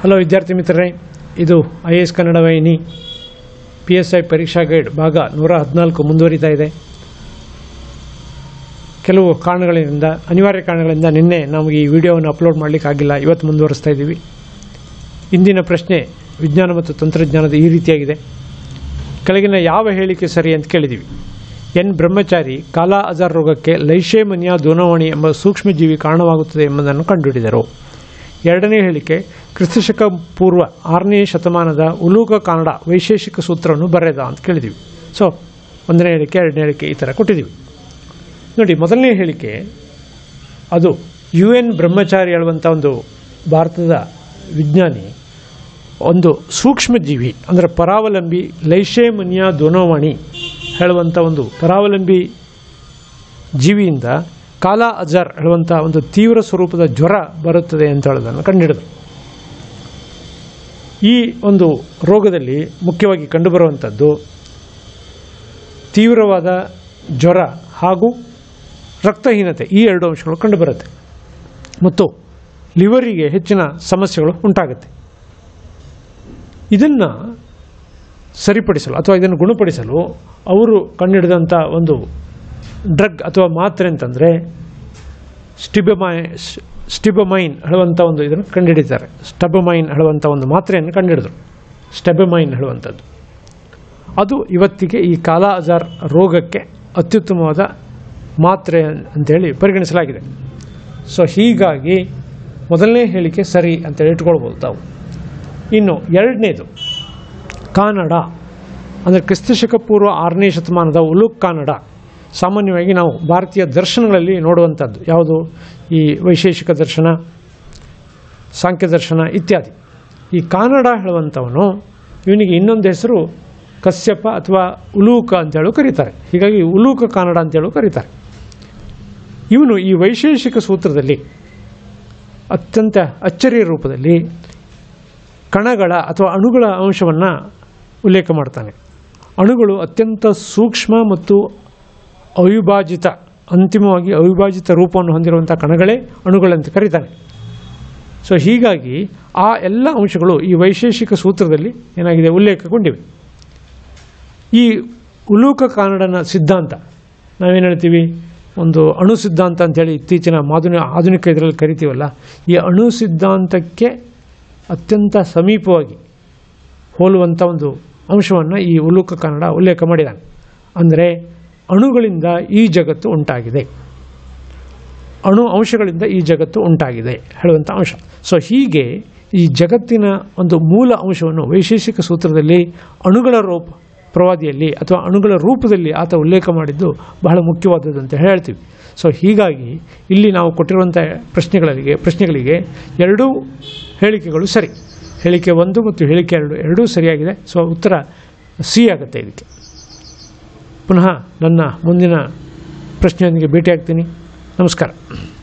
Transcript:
hello ವಿದ್ಯಾರ್ಥಿ ಮಿತ್ರರೇ ಇದು ಐ ಎಸ್ ಕನ್ನಡ ವಾಹಿನಿ ಪಿ ಎಸ್ ಐ ಪರೀಕ್ಷಾ ಗೈಡ್ ಭಾಗ ನೂರ ಹದಿನಾಲ್ಕು ಮುಂದುವರಿತಾ ಇದೆ ಕೆಲವು ಕಾರಣಗಳಿಂದ ಅನಿವಾರ್ಯ ಕಾರಣಗಳಿಂದ ನಿನ್ನೆ ನಮಗೆ ಈ ವಿಡಿಯೋವನ್ನು ಅಪ್ಲೋಡ್ ಮಾಡಲಿಕ್ಕಾಗಿಲ್ಲ ಇವತ್ತು ಮುಂದುವರಿಸ್ತಾ ಇದ್ದೀವಿ ಇಂದಿನ ಪ್ರಶ್ನೆ ವಿಜ್ಞಾನ ಮತ್ತು ತಂತ್ರಜ್ಞಾನದ ಈ ರೀತಿಯಾಗಿದೆ ಕೆಳಗಿನ ಯಾವ ಹೇಳಿಕೆ ಸರಿ ಅಂತ ಕೇಳಿದ್ದೀವಿ ಎನ್ ಬ್ರಹ್ಮಚಾರಿ ಕಾಲಾ ಅಜಾರ್ ರೋಗಕ್ಕೆ ಲೈಶೇಮನಿಯಾ ದೋನವಾಣಿ ಎಂಬ ಸೂಕ್ಷ್ಮಜೀವಿ ಕಾರಣವಾಗುತ್ತದೆ ಎಂಬುದನ್ನು ಕಂಡುಹಿಡಿದರು ಎರಡನೇ ಹೇಳಿಕೆ ಕ್ರಿಸ್ತಶಕ ಪೂರ್ವ ಆರನೇ ಶತಮಾನದ ಉಲೂಕ ಕನ್ನಡ ವೈಶೇಷಿಕ ಸೂತ್ರವನ್ನು ಬರೆದ ಅಂತ ಕೇಳಿದ್ದೀವಿ ಸೊ ಒಂದನೇ ಹೇಳಿಕೆ ಎರಡನೇ ಹೇಳಿಕೆ ಈ ಥರ ಕೊಟ್ಟಿದ್ದೀವಿ ನೋಡಿ ಮೊದಲನೇ ಹೇಳಿಕೆ ಅದು ಯು ಎನ್ ಬ್ರಹ್ಮಚಾರಿ ಹೇಳುವಂಥ ಒಂದು ಭಾರತದ ವಿಜ್ಞಾನಿ ಒಂದು ಸೂಕ್ಷ್ಮಜೀವಿ ಅಂದರೆ ಪರಾವಲಂಬಿ ಲೈಶೇಮನಿಯಾ ದೊನೋವಾಣಿ ಹೇಳುವಂಥ ಒಂದು ಪರಾವಲಂಬಿ ಜೀವಿಯಿಂದ ಕಾಲಾ ಅಜಾರ್ ಹೇಳುವಂಥ ಒಂದು ತೀವ್ರ ಸ್ವರೂಪದ ಜ್ವರ ಬರುತ್ತದೆ ಅಂತ ಹೇಳೋದನ್ನು ಕಂಡುಹಿಡಿದರು ಈ ಒಂದು ರೋಗದಲ್ಲಿ ಮುಖ್ಯವಾಗಿ ಕಂಡುಬರುವಂಥದ್ದು ತೀವ್ರವಾದ ಜ್ವರ ಹಾಗೂ ರಕ್ತಹೀನತೆ ಈ ಎರಡು ಅಂಶಗಳು ಕಂಡುಬರುತ್ತೆ ಮತ್ತು ಲಿವರಿಗೆ ಹೆಚ್ಚಿನ ಸಮಸ್ಯೆಗಳು ಉಂಟಾಗುತ್ತೆ ಇದನ್ನು ಸರಿಪಡಿಸಲು ಅಥವಾ ಇದನ್ನು ಗುಣಪಡಿಸಲು ಅವರು ಕಂಡುಹಿಡಿದಂಥ ಒಂದು ಡ್ರಗ್ ಅಥವಾ ಮಾತ್ರೆ ಅಂತಂದರೆ ಸ್ಟಿಬಮೈ ಸ್ಟಿಬಮೈನ್ ಹೇಳುವಂಥ ಒಂದು ಇದನ್ನು ಕಂಡುಹಿಡಿತಾರೆ ಸ್ಟಬಮೈನ್ ಹೇಳುವಂಥ ಒಂದು ಮಾತ್ರೆಯನ್ನು ಕಂಡುಹಿಡಿದ್ರು ಸ್ಟೆಬಮೈನ್ ಹೇಳುವಂಥದ್ದು ಅದು ಇವತ್ತಿಗೆ ಈ ಕಾಲಾ ಅಜಾರ್ ರೋಗಕ್ಕೆ ಅತ್ಯುತ್ತಮವಾದ ಮಾತ್ರೆ ಅಂತೇಳಿ ಪರಿಗಣಿಸಲಾಗಿದೆ ಸೊ ಹೀಗಾಗಿ ಮೊದಲನೇ ಹೇಳಿಕೆ ಸರಿ ಅಂತೇಳಿ ಇಟ್ಕೊಳ್ಬೋದು ತಾವು ಇನ್ನು ಎರಡನೇದು ಕಾನಡ ಅಂದರೆ ಕ್ರಿಸ್ತಶಕ ಪೂರ್ವ ಆರನೇ ಶತಮಾನದ ಉಲುಕ್ ಕಾನಡ ಸಾಮಾನ್ಯವಾಗಿ ನಾವು ಭಾರತೀಯ ದರ್ಶನಗಳಲ್ಲಿ ನೋಡುವಂಥದ್ದು ಯಾವುದು ಈ ವೈಶೇಷಿಕ ದರ್ಶನ ಸಾಂಖ್ಯ ದರ್ಶನ ಇತ್ಯಾದಿ ಈ ಕಾನಡ ಹೇಳುವಂಥವನು ಇವನಿಗೆ ಇನ್ನೊಂದು ಹೆಸರು ಕಶ್ಯಪ ಅಥವಾ ಉಲೂಕ ಅಂತೇಳಿ ಕರೀತಾರೆ ಹೀಗಾಗಿ ಉಲೂಕ ಕಾನಡ ಅಂತೇಳಿ ಕರೀತಾರೆ ಇವನು ಈ ವೈಶೇಷಿಕ ಸೂತ್ರದಲ್ಲಿ ಅತ್ಯಂತ ಅಚ್ಚರಿಯ ರೂಪದಲ್ಲಿ ಕಣಗಳ ಅಥವಾ ಅಣುಗಳ ಅಂಶವನ್ನು ಉಲ್ಲೇಖ ಮಾಡ್ತಾನೆ ಅಣುಗಳು ಅತ್ಯಂತ ಸೂಕ್ಷ್ಮ ಮತ್ತು ಅವಿಭಾಜಿತ ಅಂತಿಮವಾಗಿ ಅವಿಭಾಜಿತ ರೂಪವನ್ನು ಹೊಂದಿರುವಂಥ ಕಣಗಳೇ ಅಣುಗಳಂತ ಕರೀತಾನೆ ಸೊ ಹೀಗಾಗಿ ಆ ಎಲ್ಲ ಅಂಶಗಳು ಈ ವೈಶೇಷಿಕ ಸೂತ್ರದಲ್ಲಿ ಏನಾಗಿದೆ ಉಲ್ಲೇಖಗೊಂಡಿವೆ ಈ ಉಲೂಕ ಕಾನಡನ ಸಿದ್ಧಾಂತ ನಾವೇನು ಹೇಳ್ತೀವಿ ಒಂದು ಅಣು ಸಿದ್ಧಾಂತ ಅಂತೇಳಿ ಇತ್ತೀಚಿನ ಮಾಧುನ ಆಧುನಿಕ ಇದರಲ್ಲಿ ಕರಿತೀವಲ್ಲ ಈ ಅಣು ಸಿದ್ಧಾಂತಕ್ಕೆ ಅತ್ಯಂತ ಸಮೀಪವಾಗಿ ಹೋಲುವಂಥ ಒಂದು ಅಂಶವನ್ನು ಈ ಉಲೂಕ ಕನ್ನಡ ಉಲ್ಲೇಖ ಮಾಡಿದ್ದಾನೆ ಅಂದರೆ ಅಣುಗಳಿಂದ ಈ ಜಗತ್ತು ಉಂಟಾಗಿದೆ ಅಣು ಅಂಶಗಳಿಂದ ಈ ಜಗತ್ತು ಉಂಟಾಗಿದೆ ಹೇಳುವಂಥ ಅಂಶ ಸೊ ಹೀಗೆ ಈ ಜಗತ್ತಿನ ಒಂದು ಮೂಲ ಅಂಶವನ್ನು ವೈಶೇಷಿಕ ಸೂತ್ರದಲ್ಲಿ ಅಣುಗಳ ರೂಪ ಪ್ರವಾದಿಯಲ್ಲಿ ಅಥವಾ ಅಣುಗಳ ರೂಪದಲ್ಲಿ ಆತ ಉಲ್ಲೇಖ ಮಾಡಿದ್ದು ಬಹಳ ಮುಖ್ಯವಾದದ್ದು ಅಂತ ಹೇಳ್ತೀವಿ ಸೊ ಹೀಗಾಗಿ ಇಲ್ಲಿ ನಾವು ಕೊಟ್ಟಿರುವಂಥ ಪ್ರಶ್ನೆಗಳಿಗೆ ಪ್ರಶ್ನೆಗಳಿಗೆ ಎರಡೂ ಹೇಳಿಕೆಗಳು ಸರಿ ಹೇಳಿಕೆ ಒಂದು ಮತ್ತು ಹೇಳಿಕೆ ಎರಡು ಎರಡೂ ಸರಿಯಾಗಿದೆ ಸೊ ಉತ್ತರ ಸಿ ಆಗುತ್ತೆ ಇದಕ್ಕೆ ಪುನಃ ನನ್ನ ಮುಂದಿನ ಪ್ರಶ್ನೆಯೊಂದಿಗೆ ಭೇಟಿಯಾಗ್ತೀನಿ ನಮಸ್ಕಾರ